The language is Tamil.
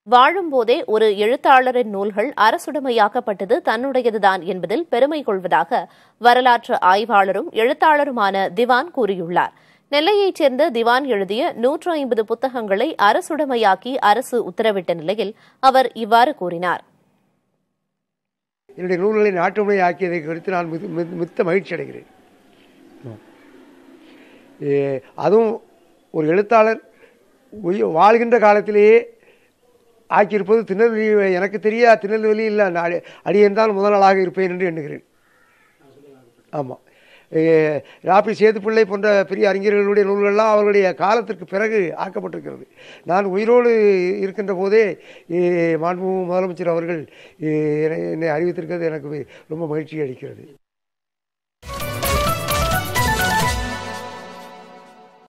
வாழும்போதே ஒரு எழுத்தாளரின் நூல்கள் அரசுடைமையாக்கப்பட்டது தன்னுடையதுதான் என்பதில் பெருமை கொள்வதாக வரலாற்று ஆய்வாளரும் எழுத்தாளருமான திவான் கூறியுள்ளார் நெல்லையைச் சேர்ந்த திவான் எழுதிய நூற்று ஐம்பது புத்தகங்களை அரசுடைமையாக்கி அரசு உத்தரவிட்ட நிலையில் அவர் இவ்வாறு கூறினார் என்னுடைய நூல்களை நாட்டுமுறை ஆக்கியதை குறித்து நான் மிகு- மிகு- மித்த மகிழ்ச்சி அடைகிறேன் ஏ, அதுவும் ஒரு எழுத்தாளர் உயி- வாழ்கின்ற காலத்திலேயே ஆக்கியிருப்பது திருநெல்வேலி எனக்கு தெரிய திருநெல்வேலி இல்லை நான் அடியேன் தான் முதல் ஆளாக இருப்பேன் என்று எண்ணுகிறேன் ஆமாம் ராபி சேதுப்பிள்ளை போன்ற பெரிய அறிஞர்களுடைய நூல்கள்லாம் அவர்களுடைய காலத்திற்கு பிறகு ஆக்கப்பட்டிருக்கிறது நான் உயிரோடு இருக்கின்ற போதே ஏ, மாண்பு முதலமைச்சர் அவர்கள் ஏ, என்னை- என்னை அறிவித்திருக்கிறது எனக்கு ரொம்ப மகிழ்ச்சி அளிக்கிறது